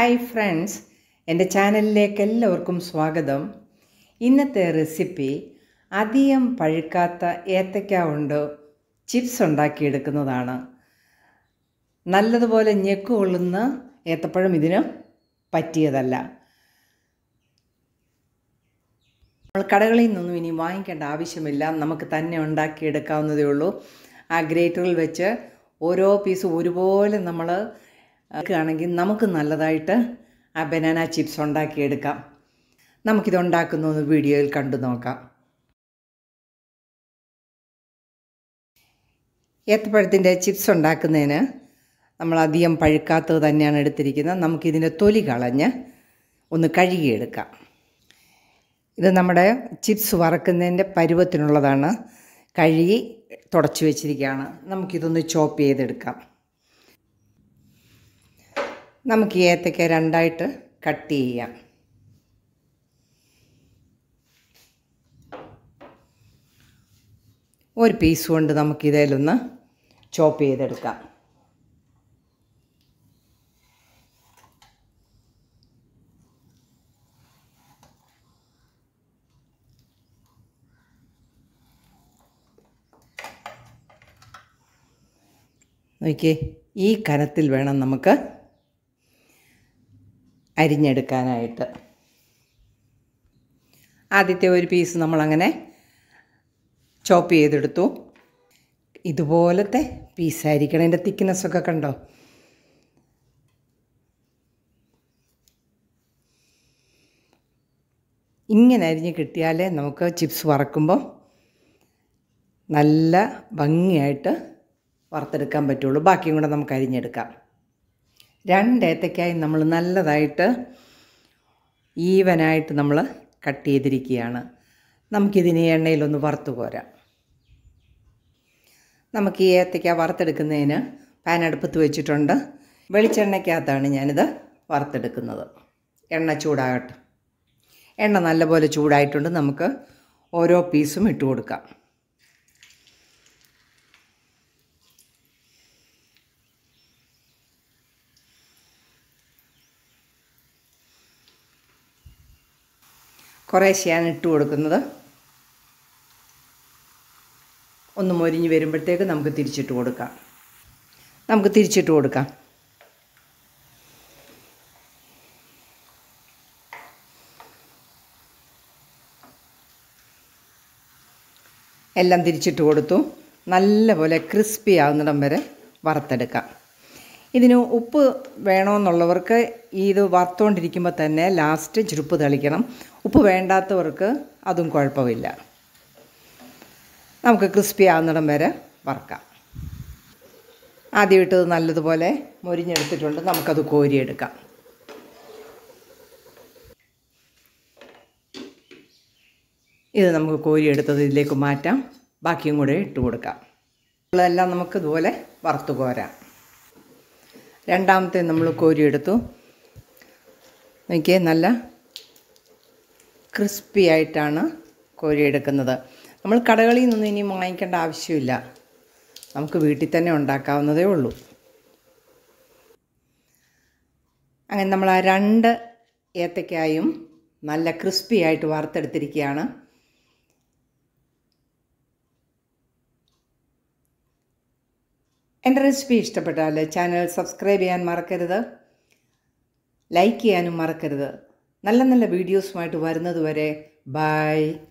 hi friends എൻ്റെ ചാനലിലേക്ക് എല്ലാവർക്കും സ്വാഗതം ഇന്നത്തെ റെസിപ്പി അധികം പഴുക്കാത്ത ഏത്തയ്ക്ക കൊണ്ട് ചിപ്സ് ഉണ്ടാക്കിയെടുക്കുന്നതാണ് നല്ലതുപോലെ ഞെക്ക് കൊള്ളുന്ന ഏത്തപ്പഴം ഇതിന് പറ്റിയതല്ല നമ്മൾ കടകളിൽ നിന്നൊന്നും ഇനി വാങ്ങിക്കേണ്ട ആവശ്യമില്ല നമുക്ക് തന്നെ ഉണ്ടാക്കിയെടുക്കാവുന്നതേ ഉള്ളൂ ആ ഗ്രേറ്ററിൽ വെച്ച് ഓരോ പീസ് ഒരുപോലെ നമ്മൾ ആണെങ്കിൽ നമുക്ക് നല്ലതായിട്ട് ആ ബനാന ചിപ്സ് ഉണ്ടാക്കിയെടുക്കാം നമുക്കിത് ഉണ്ടാക്കുന്ന വീഡിയോയിൽ കണ്ടു നോക്കാം ഏത്തപ്പഴത്തിൻ്റെ ചിപ്സ് ഉണ്ടാക്കുന്നതിന് നമ്മൾ അധികം പഴുക്കാത്തത് തന്നെയാണ് എടുത്തിരിക്കുന്നത് നമുക്കിതിൻ്റെ തൊലി കളഞ്ഞ് ഒന്ന് കഴുകിയെടുക്കാം ഇത് നമ്മുടെ ചിപ്സ് വറക്കുന്നതിൻ്റെ പരുവത്തിനുള്ളതാണ് കഴുകി തുടച്ച് വെച്ചിരിക്കുകയാണ് നമുക്കിതൊന്ന് ചോപ്പ് ചെയ്തെടുക്കാം നമുക്ക് ഈ ഏത്തയ്ക്ക രണ്ടായിട്ട് കട്ട് ചെയ്യാം ഒരു പീസ് കൊണ്ട് നമുക്കിതിലൊന്ന് ചോപ്പ് ചെയ്തെടുക്കാം നോക്കിയേ ഈ കനത്തിൽ വേണം നമുക്ക് അരിഞ്ഞെടുക്കാനായിട്ട് ആദ്യത്തെ ഒരു പീസ് നമ്മളങ്ങനെ ചോപ്പ് ചെയ്തെടുത്തു ഇതുപോലത്തെ പീസായിരിക്കണം എൻ്റെ തിക്നെസ്സൊക്കെ കണ്ടോ ഇങ്ങനെ അരിഞ്ഞ് കിട്ടിയാലേ നമുക്ക് ചിപ്സ് വറക്കുമ്പോൾ നല്ല ഭംഗിയായിട്ട് വറുത്തെടുക്കാൻ പറ്റുള്ളൂ ബാക്കിയും കൂടെ നമുക്ക് അരിഞ്ഞെടുക്കാം രണ്ട് ഏത്തക്കായി നമ്മൾ നല്ലതായിട്ട് ഈവനായിട്ട് നമ്മൾ കട്ട് ചെയ്തിരിക്കുകയാണ് നമുക്കിതിന് എണ്ണയിലൊന്ന് വറുത്ത് പോരാം നമുക്ക് ഈ ഏത്തയ്ക്ക വറുത്തെടുക്കുന്നതിന് പാൻ അടുപ്പത്ത് വെച്ചിട്ടുണ്ട് വെളിച്ചെണ്ണയ്ക്കകത്താണ് ഞാനിത് വറുത്തെടുക്കുന്നത് എണ്ണ ചൂടാകട്ടെ എണ്ണ നല്ലപോലെ ചൂടായിട്ടുണ്ട് നമുക്ക് ഓരോ പീസും ഇട്ട് കൊടുക്കാം കുറേശ്ശെയാണ് ഇട്ട് കൊടുക്കുന്നത് ഒന്ന് മൊരിഞ്ഞ് വരുമ്പോഴത്തേക്ക് നമുക്ക് തിരിച്ചിട്ട് കൊടുക്കാം നമുക്ക് തിരിച്ചിട്ട് കൊടുക്കാം എല്ലാം തിരിച്ചിട്ട് കൊടുത്തു നല്ലപോലെ ക്രിസ്പി ആവുന്നിടം വരെ വറുത്തെടുക്കാം ഇതിന് ഉപ്പ് വേണമെന്നുള്ളവർക്ക് ഇത് വറുത്തുകൊണ്ടിരിക്കുമ്പോൾ തന്നെ ലാസ്റ്റ് ചുരുപ്പ് തളിക്കണം ഉപ്പ് വേണ്ടാത്തവർക്ക് അതും കുഴപ്പമില്ല നമുക്ക് ക്രിസ്പി ആവുന്നിടം വരെ വറുക്കാം ആദ്യം ഇട്ടത് നല്ലതുപോലെ മൊരിഞ്ഞെടുത്തിട്ടുണ്ട് നമുക്കത് കോരിയെടുക്കാം ഇത് നമുക്ക് കോരിയെടുത്തത് ഇതിലേക്ക് മാറ്റാം ബാക്കിയും കൂടെ ഇട്ട് കൊടുക്കാം എല്ലാം നമുക്ക് ഇതുപോലെ വറുത്ത് കോരാം രണ്ടാമത്തെ നമ്മൾ കോരിയെടുത്തു നോക്കിയേ നല്ല ക്രിസ്പി ആയിട്ടാണ് കോരിയെടുക്കുന്നത് നമ്മൾ കടകളിൽ നിന്നൊന്നും ഇനി വാങ്ങിക്കേണ്ട ആവശ്യമില്ല നമുക്ക് വീട്ടിൽ തന്നെ ഉണ്ടാക്കാവുന്നതേ ഉള്ളൂ അങ്ങനെ നമ്മൾ ആ രണ്ട് ഏത്തക്കായും നല്ല ക്രിസ്പി ആയിട്ട് വറുത്തെടുത്തിരിക്കുകയാണ് എൻ്റെ റെസിപ്പി ഇഷ്ടപ്പെട്ടാൽ ചാനൽ സബ്സ്ക്രൈബ് ചെയ്യാൻ മറക്കരുത് ലൈക്ക് ചെയ്യാനും മറക്കരുത് നല്ല നല്ല വീഡിയോസുമായിട്ട് വരുന്നത് വരെ ബൈ